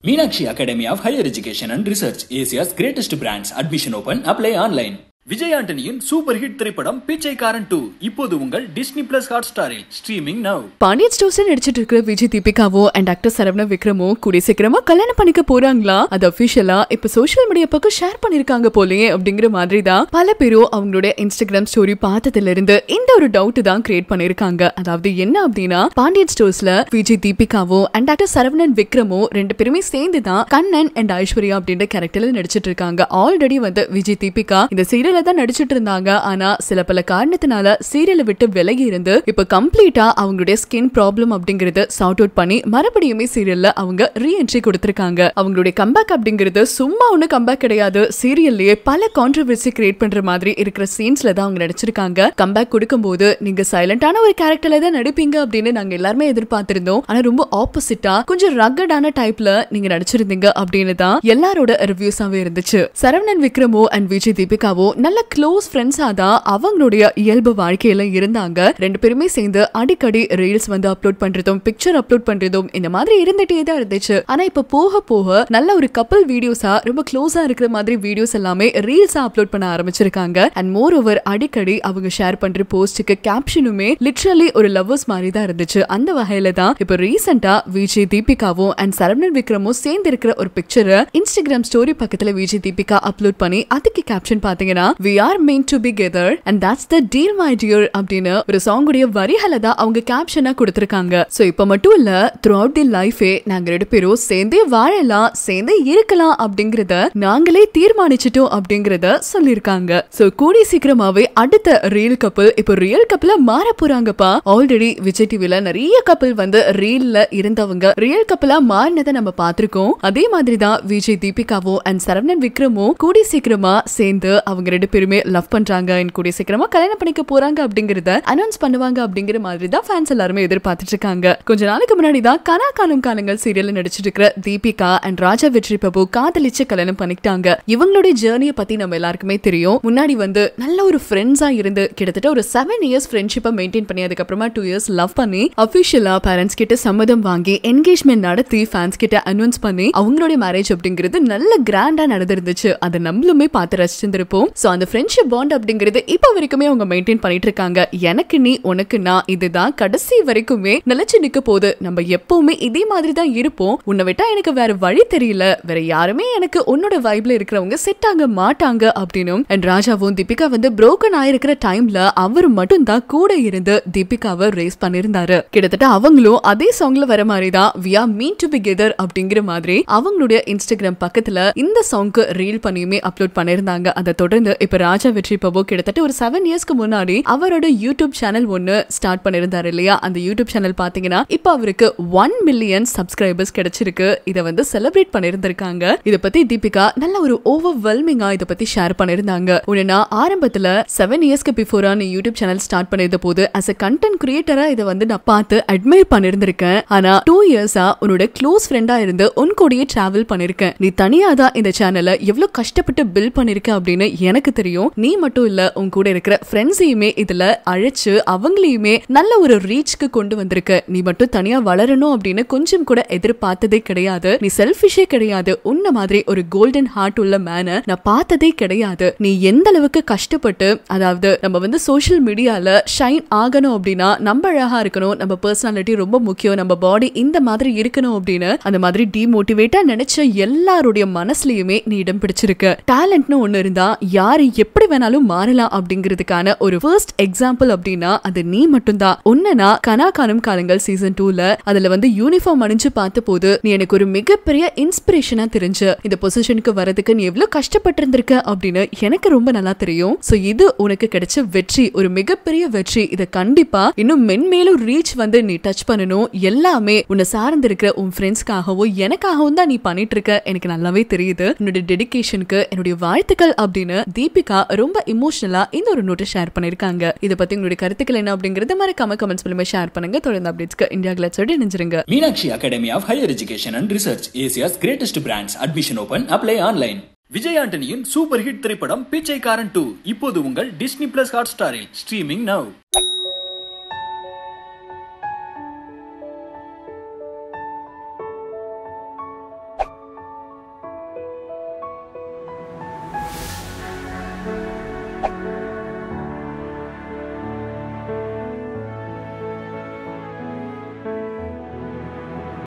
Meenakshi Academy of Higher Education and Research, Asia's greatest brands. Admission open. Apply online. Vijay ஆண்டனியின் super hit திரைப்படம் Pichaikkaran two இப்போது உங்கள் Disney plus hot ஸ்டாரில் streaming now Pandian ஸ்டோர்ஸ்ல நடிச்சிட்டு இருக்கிற விஜய் தீபிகாவோ அண்ட் டாக்டர் சரவண விக்ரமோ கூடிய சீக்கிரமா கல்யாணம் பண்ணிக்க போறாங்களா அது அபிஷியலா இப்ப சோஷியல் மீடியா பக்கம் ஷேர் பண்ணிருக்காங்க போலயே அப்படிங்கிற மாதிரி தான் பல பேரும் அவங்களுடைய இன்ஸ்டாகிராம் ஸ்டோரி பார்த்ததுல இருந்து இந்த ஒரு டவுட் தான் கிரியேட் பண்ணிருக்காங்க அதாவது என்ன அப்படின்னா பாண்டியன் ஸ்டோர்ஸ்ல விஜய் தீபிகாவோ அண்ட் டாக்டர் சரவணன் விக்ரமோ ரெண்டு பேருமே சேர்ந்து தான் கண்ணன் அண்ட் ஐஸ்வர்யா அப்படின்ற கேரக்டர்ல நடிச்சிட்டு இருக்காங்க ஆல்ரெடி வந்து விஜய் தீபிகா இந்த சீரியல்ல தான் நடிச்சிட்டு இருந்தாங்க ஆனா சில பல காரணத்தினால சீரியலை விட்டு விலகி இருந்து இப்ப கம்ப்ளீட்டா அவங்களுடைய ஸ்கின் ப்ராப்ளம் அப்படிங்கறத சார்ட் அவுட் பண்ணி மறுபடியுமே சீரியல்ல அவங்க ரீஎன்ட்ரி கொடுத்திருக்காங்க அவங்களுடைய கம்பேக் அப்படிங்கிறது சும்மா ஒண்ணு கம்பேக் கிடையாது சீரியல்லயே பல கான்ட்ரவர்சி கிரியேட் பண்ற மாதிரி இருக்கிற சீன்ஸ்ல தான் அவங்க நடிச்சிருக்காங்க கம்பேக் கொடுக்கும்போது நீங்க சைலண்டான ஒரு கேரக்டர்ல தான் நடிப்பீங்க அப்படின்னு நாங்க எல்லாருமே எதிர்பார்த்திருந்தோம் ஆனா ரொம்ப ஆப்போசிட்டா கொஞ்சம் ரக்கடான டைப்ல நீங்க நடிச்சிருந்தீங்க அப்படின்னு தான் எல்லாரோட ரிவ்யூஸாவே இருந்துச்சு சரவணன் விக்ரமோ அண்ட் விஜய் தீபிகாவோ நல்ல க்ளோஸ் ஃப்ரெண்ட்ஸா தான் அவங்களுடைய இயல்பு வாழ்க்கையில இருந்தாங்க ரெண்டு பேருமே சேர்ந்து அடிக்கடி ரீல்ஸ் வந்து அப்லோட் பண்றதும் பிக்சர் அப்லோட் பண்றதும் இந்த மாதிரி இருந்துட்டே தான் இருந்துச்சு ஆனா இப்ப போக போக நல்ல ஒரு கப்பல் வீடியோஸா ரொம்ப க்ளோஸா இருக்கிற மாதிரி வீடியோஸ் எல்லாமே ரீல்ஸா அப்லோட் பண்ண ஆரம்பிச்சிருக்காங்க அண்ட் மோர் ஓவர் அடிக்கடி அவங்க ஷேர் பண்ற போஸ்டுக்கு கேப்ஷனுமே லிட்ரலி ஒரு லவ்வர்ஸ் மாதிரி தான் இருந்துச்சு அந்த வகையில தான் இப்ப ரீசெண்டா விஜய் தீபிகாவும் அண்ட் சரவணன் விக்ரமும் சேர்ந்து இருக்கிற ஒரு பிக்சரை இன்ஸ்டாகிராம் ஸ்டோரி பக்கத்துல விஜய் தீபிகா அப்லோட் பண்ணி அதுக்கு கேப்ஷன் பாத்தீங்கன்னா we are meant to be together and that's the deal my dear அப்படின்னு ஒரு சாங்குடைய வரிகளை தான் அவங்க கேப்ஷனா கொடுத்திருக்காங்க சோ இப்ப மட்டும் இல்ல த்ரூ அவுட் தி லைஃபே நாங்க ரெண்டு பேரும் சேர்ந்தே வாழலாம் சேர்ந்தே இருக்கலாம் அப்படிங்கறத நாங்களே தீர்மானிச்சிட்டோம் அப்படிங்கறத சொல்லிருக்காங்க சோ கூடி சீக்கிரமாவே அடுத்த ரியல் கப்பல் இப்போ ரியல் கப்பல மாற போறாங்கப்பா ஆல்ரெடி விஜய் டிவில நிறைய கப்பல் வந்து ரீல்ல இருந்தவங்க ரியல் கப்பலா மாறினதை நம்ம பார்த்திருக்கோம் அதே மாதிரி தான் விஜய் தீபிகாவோ அண்ட் சரவணன் விக்ரமோ கூடி சீக்கிரமா சேர்ந்து அவங்க ரெண்டு பேருமே லவ் பண்றாங்க and கூடிய சீக்கிரமா கல்யாணம் பண்ணிக்க போறாங்க அப்படிங்கறத அனௌன்ஸ் பண்ணுவாங்க அப்படிங்கிற மாதிரி தான் ஃபேன்ஸ் எல்லாருமே எதிர்பார்த்துட்டு இருக்காங்க கொஞ்ச நாளைக்கு முன்னாடி தான் கனா காலம் காலங்கள் சீரியல்ல நடிச்சிட்டு இருக்கிற தீபிகா அண்ட் ராஜா வெற்றி பிரபு காதலிச்சு கல்யாணம் பண்ணிக்கிட்டாங்க இவங்களுடைய ஜேர்னியை பத்தி நம்ம எல்லாருக்குமே தெரியும் முன்னாடி வந்து நல்ல ஒரு ஃப்ரெண்ட்ஸா இருந்து கிட்டத்தட்ட ஒரு செவன் இயர்ஸ் ஃப்ரெண்ட்ஷிப்பை மெயின்டைன் பண்ணி அதுக்கப்புறமா டூ இயர்ஸ் லவ் பண்ணி அபிஷியலா பேரண்ட்ஸ் கிட்ட சம்மதம் வாங்கி என்கேஜ்மெண்ட் நடத்தி ஃபேன்ஸ் கிட்ட அனௌன்ஸ் பண்ணி அவங்களுடைய மேரேஜ் அப்படிங்கிறது நல்ல கிராண்டா நடந்திருந்துச்சு அதை நம்மளுமே பார்த்து ரசிச்சிருந்திருப்போம் சோ அந்த ஃப்ரெண்ட்ஷிப் பாண்ட் அப்படிங்கிறது இப்போ வரைக்குமே அவங்க மெயின்டைன் பண்ணிட்டு இருக்காங்க எனக்கு நீ உனக்கு நான் இதுதான் கடைசி வரைக்குமே நிலைச்சு நிக்க போகுது நம்ம எப்பவுமே இதே மாதிரி தான் இருப்போம் உன்னை விட்டா எனக்கு வேற வழி தெரியல வேற யாருமே எனக்கு உன்னோட வைப்ல இருக்கிறவங்க செட் ஆக மாட்டாங்க அப்படின்னும் அண்ட் ராஜாவும் தீபிகா வந்து புரோக்கன் ஆயிருக்கிற டைம்ல அவர் மட்டும் தான் கூட இருந்து தீபிகாவை ரேஸ் பண்ணிருந்தாரு கிட்டத்தட்ட அவங்களும் அதே சாங்ல வர மாதிரி தான் we are meant to be together அப்படிங்கிற மாதிரி அவங்களுடைய இன்ஸ்டாகிராம் பக்கத்துல இந்த சாங்க்கு ரீல் பண்ணியுமே அப்லோட் பண்ணிருந்தாங்க அதை தொடர்ந்து இப்ப ராஜா வெற்றி பிரபு கிட்டத்தட்ட ஒரு செவன் இயர்ஸ்க்கு முன்னாடி அவரோட யூடியூப் சேனல் ஒன்னு ஸ்டார்ட் பண்ணிருந்தாரு இல்லையா அந்த யூடியூப் சேனல் பாத்தீங்கன்னா இப்ப அவருக்கு ஒன் மில்லியன் சப்ஸ்கிரைபர்ஸ் கிடைச்சிருக்கு இதை வந்து செலிப்ரேட் பண்ணிருந்திருக்காங்க இத பத்தி தீபிகா நல்ல ஒரு ஓவர்வெல்மிங்கா இத பத்தி ஷேர் பண்ணிருந்தாங்க உன்னை நான் ஆரம்பத்துல செவன் இயர்ஸ்க்கு பிஃபோரா நீ யூடியூப் சேனல் ஸ்டார்ட் பண்ணிருந்த போது அஸ் அ கண்டென்ட் கிரியேட்டரா இதை வந்து நான் பார்த்து அட்மையர் பண்ணிருந்திருக்கேன் ஆனா டூ இயர்ஸா உன்னோட க்ளோஸ் ஃப்ரெண்டா இருந்து உன் கூடயே டிராவல் பண்ணிருக்கேன் நீ தனியா தான் இந்த சேனலை எவ்வளவு கஷ்டப்பட்டு பில்ட் பண்ணிருக்க அப்படின்னு எனக்கு தெரியும் நீ மட்டும் இல்ல உன் கூட இருக்கிற ஃப்ரெண்ட்ஸையுமே இதுல அழைச்சு அவங்களையுமே நல்ல ஒரு ரீச்க்கு கொண்டு வந்திருக்க நீ மட்டும் தனியா வளரணும் அப்படின்னு கொஞ்சம் கூட எதிர்பார்த்ததே கிடையாது நீ செல்ஃபிஷே கிடையாது உன்ன மாதிரி ஒரு கோல்டன் ஹார்ட் உள்ள மேன நான் பார்த்ததே கிடையாது நீ எந்த அளவுக்கு கஷ்டப்பட்டு அதாவது நம்ம வந்து சோஷியல் மீடியால ஷைன் ஆகணும் அப்படின்னா நம்ம அழகா இருக்கணும் நம்ம பர்சனாலிட்டி ரொம்ப முக்கியம் நம்ம பாடி இந்த மாதிரி இருக்கணும் அப்படின்னு அந்த மாதிரி டிமோட்டிவேட்டா நினைச்ச எல்லாருடைய மனசுலயுமே நீ இடம் பிடிச்சிருக்க டேலண்ட்னு ஒண்ணு இருந்தா யாரு எப்படி வேணாலும் மாறலாம் அப்படிங்கிறதுக்கான ஒரு ஃபர்ஸ்ட் எக்ஸாம்பிள் அப்படின்னா அது நீ மட்டும்தான் உன்னனா கனா காணும் காலங்கள் சீசன் டூல அதுல வந்து யூனிஃபார்ம் அணிஞ்சு பார்த்த போது நீ எனக்கு ஒரு மிகப்பெரிய இன்ஸ்பிரேஷனா தெரிஞ்ச இந்த பொசிஷனுக்கு வரதுக்கு நீ எவ்வளவு கஷ்டப்பட்டிருந்திருக்க அப்படின்னு எனக்கு ரொம்ப நல்லா தெரியும் சோ இது உனக்கு கிடைச்ச வெற்றி ஒரு மிகப்பெரிய வெற்றி இதை கண்டிப்பா இன்னும் மென்மேலும் ரீச் வந்து நீ டச் பண்ணணும் எல்லாமே உன்னை சார்ந்து இருக்கிற உன் ஃப்ரெண்ட்ஸ்க்காகவும் எனக்காகவும் தான் நீ பண்ணிட்டு இருக்க எனக்கு நல்லாவே தெரியுது உன்னோட டெடிகேஷனுக்கு என்னுடைய வாழ்த்துக்கள் அப்படின்னு தீபிகா ரொம்ப இமோஷனலா இந்த ஒரு நோட்டை ஷேர் பண்ணிருக்காங்க இதை பத்தி உங்களுடைய கருத்துக்கள் என்ன அப்படிங்கறத மறக்காம கமெண்ட்ஸ் மூலமா ஷேர் பண்ணுங்க தொடர்ந்து அப்டேட்ஸ்க்கு இந்தியா கிளச்சோட இணைஞ்சிருங்க Meenakshi Academy of Higher Education and Research, Asia's greatest brands. Admission open. Apply online. Vijay ஆண்டனியின் சூப்பர் ஹிட் திரைப்படம் பிச்சைக்காரன் டூ இப்போது உங்கள் டிஸ்னி பிளஸ் ஹாட் ஸ்டாரில் ஸ்ட்ரீமிங் நவ்